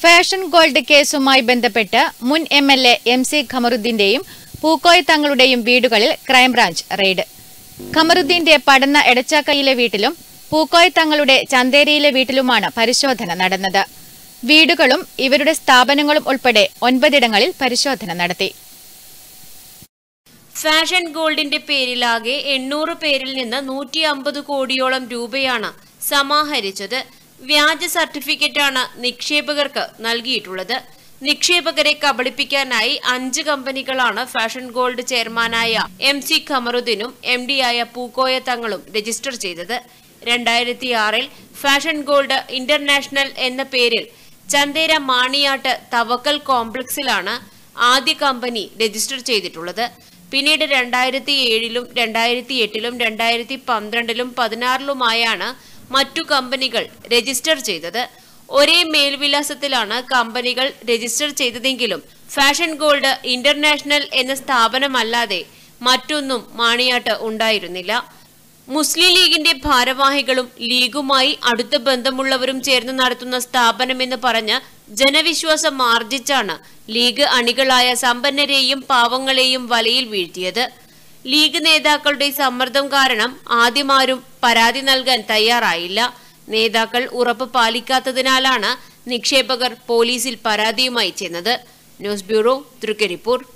fashion gold കേസുമായി ബന്ധപ്പെട്ട് മുൻ M L A M C ഖമറുദ്ദീന്റെയും പൂക്കോയ് തങ്ങളുടെയും വീടുകളിൽ ക്രൈംബ്രാഞ്ച് റെയ്ഡ് ഖമറുദ്ദീന്റെ പടന്ന എടച്ചാക്കയിലെ വീട്ടിലും പൂക്കോയ് തങ്ങളുടെ ചന്തേരിയിലെ വീട്ടിലുമാണ് പരിശോധന നടന്നത് വീടുകളും ഇവരുടെ സ്ഥാപനങ്ങളും ഉൾപ്പെടെ ഒൻപതിടങ്ങളിൽ പരിശോധന നടത്തി ഫാഷൻ ഗോൾഡിന്റെ പേരിലാകെ എണ്ണൂറ് പേരിൽ നിന്ന് നൂറ്റി അമ്പത് കോടിയോളം രൂപയാണ് സമാഹരിച്ചത് വ്യാജ സർട്ടിഫിക്കറ്റാണ് നിക്ഷേപകർക്ക് നൽകിയിട്ടുള്ളത് നിക്ഷേപകരെ കബളിപ്പിക്കാനായി അഞ്ച് കമ്പനികളാണ് ഫാഷൻ ഗോൾഡ് ചെയർമാനായ എം സി ഖമറുദ്ദീനും എം ഡിയായ പൂക്കോയ തങ്ങളും രജിസ്റ്റർ ചെയ്തത് രണ്ടായിരത്തി ആറിൽ ഫാഷൻ ഗോൾഡ് ഇന്റർനാഷണൽ എന്ന പേരിൽ ചന്തേര മാണിയാട്ട് തവക്കൽ കോംപ്ലക്സിലാണ് ആദ്യ കമ്പനി രജിസ്റ്റർ ചെയ്തിട്ടുള്ളത് പിന്നീട് രണ്ടായിരത്തി ഏഴിലും രണ്ടായിരത്തി എട്ടിലും രണ്ടായിരത്തി പന്ത്രണ്ടിലും പതിനാറിലുമായാണ് മറ്റു കമ്പനികൾ രജിസ്റ്റർ ചെയ്തത് ഒരേ മേൽവിലാസത്തിലാണ് കമ്പനികൾ രജിസ്റ്റർ ചെയ്തതെങ്കിലും ഫാഷൻ ഗോൾഡ് ഇന്റർനാഷണൽ എന്ന സ്ഥാപനമല്ലാതെ മറ്റൊന്നും മാണിയാട്ട് ഉണ്ടായിരുന്നില്ല മുസ്ലിം ലീഗിന്റെ ഭാരവാഹികളും ലീഗുമായി അടുത്ത ബന്ധമുള്ളവരും ചേർന്ന് നടത്തുന്ന സ്ഥാപനമെന്ന് പറഞ്ഞ് ജനവിശ്വാസം ആർജിച്ചാണ് ലീഗ് അണികളായ സമ്പന്നരെയും പാവങ്ങളെയും വലയിൽ വീഴ്ത്തിയത് ലീഗ് നേതാക്കളുടെ സമ്മർദ്ദം കാരണം ആദ്യമാരും പരാതി നൽകാൻ തയ്യാറായില്ല നേതാക്കൾ ഉറപ്പ് പാലിക്കാത്തതിനാലാണ് നിക്ഷേപകർ പോലീസിൽ പരാതിയുമായി ചെന്നത് ന്യൂസ് ബ്യൂറോ തൃക്കരിപ്പൂർ